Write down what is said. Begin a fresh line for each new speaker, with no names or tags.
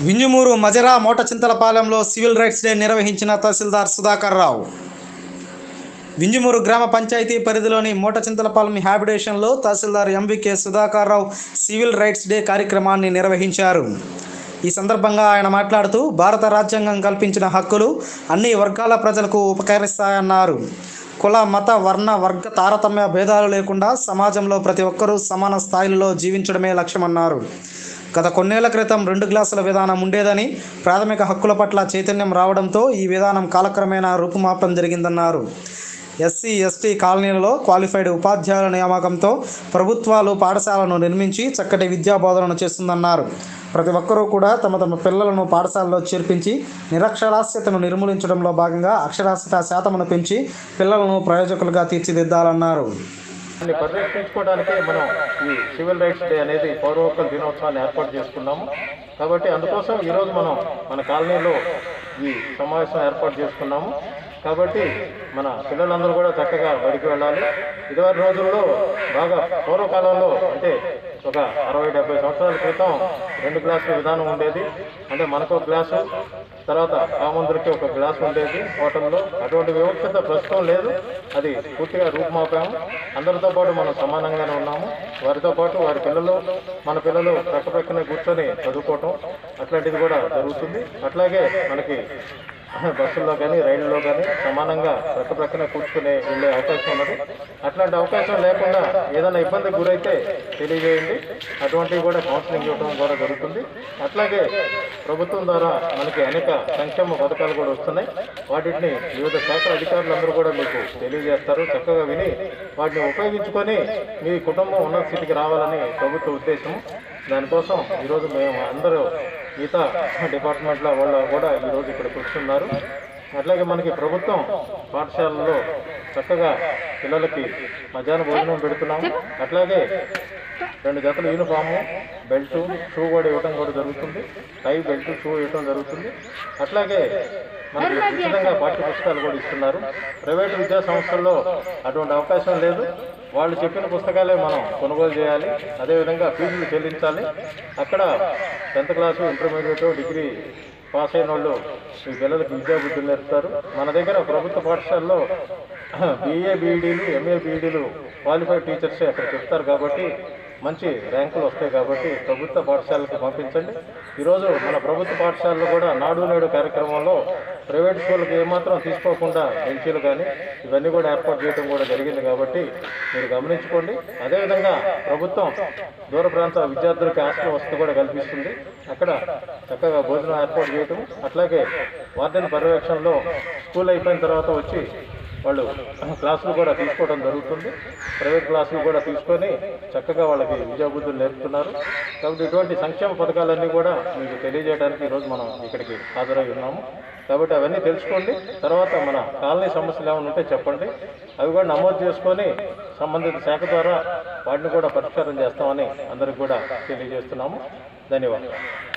వింజమూరు మజరా మోటచింతలపాలెంలో civil rights day నిర్వహించిన తహసీల్దార్ సుధాకర్ రావు వింజమూరు గ్రామ పంచాయతీ పరిధిలోని మోటచింతలపాలెం హ్యాబిటేషన్లో తహసీల్దార్ MVK Sudhakar Rao civil rights day కార్యక్రమాన్ని నిర్వహించారు ఈ సందర్భంగా ఆయన మాట్లాడుతూ భారత రాజ్యాంగం కల్పించిన హక్కులు అన్ని వర్గాల ప్రజలకు ఉపకరిస్తాయన్నారు కుల మత వర్ణ వర్గ తారతమ్య భేదాలు లేకుండా సమాజంలో ప్రతి ఒక్కరూ సమాన స్థాయిలో జీవించడమే లక్ష్యమన్నారు గత కొన్నేళ్ల క్రితం రెండు గ్లాసుల విధానం ఉండేదని ప్రాథమిక హక్కుల పట్ల చైతన్యం రావడంతో ఈ విధానం కాలక్రమేణా రూపుమాపడం జరిగిందన్నారు ఎస్సీ ఎస్టీ కాలనీలలో క్వాలిఫైడ్ ఉపాధ్యాయుల నియామకంతో ప్రభుత్వాలు పాఠశాలను నిర్మించి చక్కటి విద్యా బోధనను చేస్తుందన్నారు ప్రతి ఒక్కరూ కూడా తమ తమ పిల్లలను పాఠశాలలో చేర్పించి నిరక్షరాస్యతను నిర్మూలించడంలో భాగంగా అక్షరాస్యత శాతమును పెంచి పిల్లలను ప్రయోజకులుగా తీర్చిదిద్దాలన్నారు
దాన్ని పరిరక్షించుకోవడానికి మనం ఈ సివిల్ రైట్స్ డే అనేది పౌర హక్కుల దినోత్సవాన్ని ఏర్పాటు చేసుకున్నాము కాబట్టి అందుకోసం ఈరోజు మనం మన కాలనీలో ఈ సమావేశం ఏర్పాటు చేసుకున్నాము కాబట్టి మన పిల్లలందరూ కూడా చక్కగా బడికి వెళ్ళాలి ఇదివరి రోజుల్లో బాగా పూర్వకాలంలో అంటే ఒక అరవై డెబ్బై సంవత్సరాల క్రితం రెండు గ్లాసుల విధానం ఉండేది అంటే మనకు ఒక గ్లాసు తర్వాత కామందరికి ఒక గ్లాస్ ఉండేది హోటల్లో అటువంటి వివక్షత ప్రస్తుతం లేదు అది పూర్తిగా రూపుమాపాము అందరితో పాటు మనం సమానంగానే ఉన్నాము వారితో పాటు వారి పిల్లలు మన పిల్లలు ప్రక్క ప్రక్కనే కూర్చొని చదువుకోవటం అట్లాంటిది కూడా జరుగుతుంది అట్లాగే మనకి బస్సుల్లో కానీ రైళ్లలో కానీ సమానంగా ప్రక్క ప్రక్కన కూర్చుని వెళ్ళే అవకాశం ఉన్నది అట్లాంటి అవకాశం లేకుండా ఏదైనా ఇబ్బందికి గురైతే తెలియజేయండి అటువంటివి కూడా కౌన్సిలింగ్ ఇవ్వడం కూడా జరుగుతుంది అట్లాగే ప్రభుత్వం ద్వారా మనకి అనేక సంక్షేమ పథకాలు కూడా వస్తున్నాయి వాటిని వివిధ శాఖల అధికారులందరూ కూడా మీకు తెలియజేస్తారు చక్కగా విని వాటిని ఉపయోగించుకొని మీ కుటుంబం ఉన్నత స్థితికి రావాలని ప్రభుత్వ ఉద్దేశం దానికోసం ఈరోజు మేము అందరూ మిగతా డిపార్ట్మెంట్ల వాళ్ళు కూడా ఈరోజు ఇక్కడ కూర్చున్నారు అట్లాగే మనకి ప్రభుత్వం పాఠశాలలో చక్కగా పిల్లలకి మధ్యాహ్న భోజనం పెడుతున్నాము అట్లాగే రెండు జతల యూనిఫాము బెల్ట్ షూ కూడా ఇవ్వడం కూడా జరుగుతుంది టై బెల్ట్ షూ ఇవ్వడం జరుగుతుంది అట్లాగే మనకి ఉచితంగా పాఠ్య పుస్తకాలు కూడా ఇస్తున్నారు ప్రైవేటు విద్యా సంస్థల్లో అటువంటి అవకాశం లేదు వాళ్ళు చెప్పిన పుస్తకాలే మనం కొనుగోలు చేయాలి అదేవిధంగా ఫీజులు చెల్లించాలి అక్కడ tenth class intermediate degree pass అయిన వాళ్ళు మీ పిల్లలకి విద్యాబుద్ధులు నేర్పుతారు మన దగ్గర ప్రభుత్వ పాఠశాలలో బీఏ బీఈడీలు ఎంఏ బీఈడీలు క్వాలిఫైడ్ టీచర్సే అక్కడ చెప్తారు కాబట్టి మంచి ర్యాంకులు వస్తాయి కాబట్టి ప్రభుత్వ పాఠశాలకు పంపించండి ఈరోజు మన ప్రభుత్వ పాఠశాలలో కూడా నాడు నేడు కార్యక్రమంలో ప్రైవేట్ స్కూళ్ళకి ఏమాత్రం తీసుకోకుండా బెంచీలు కానీ ఇవన్నీ కూడా ఏర్పాటు చేయడం కూడా జరిగింది కాబట్టి మీరు గమనించుకోండి అదేవిధంగా ప్రభుత్వం దూర ప్రాంత విద్యార్థులకి హాస్టల్ వసతి కూడా కల్పిస్తుంది అక్కడ చక్కగా భోజనం ఏర్పాటు చేయటం అట్లాగే వార్డెన్ పర్యవేక్షణలో స్కూల్ అయిపోయిన తర్వాత వచ్చి వాళ్ళు క్లాసులు కూడా తీసుకోవడం జరుగుతుంది ప్రైవేట్ క్లాసులు కూడా తీసుకొని చక్కగా వాళ్ళకి విద్యాబుద్ధులు నేర్పుతున్నారు కాబట్టి ఇటువంటి సంక్షేమ పథకాలన్నీ కూడా మీకు తెలియజేయడానికి ఈరోజు మనం ఇక్కడికి హాజరై ఉన్నాము కాబట్టి అవన్నీ తెలుసుకోండి తర్వాత మన కాలనీ సమస్యలు ఏమైనా ఉంటే చెప్పండి అవి కూడా నమోదు చేసుకొని సంబంధిత శాఖ ద్వారా వాటిని కూడా పరిష్కారం చేస్తామని అందరికి కూడా తెలియజేస్తున్నాము ధన్యవాదాలు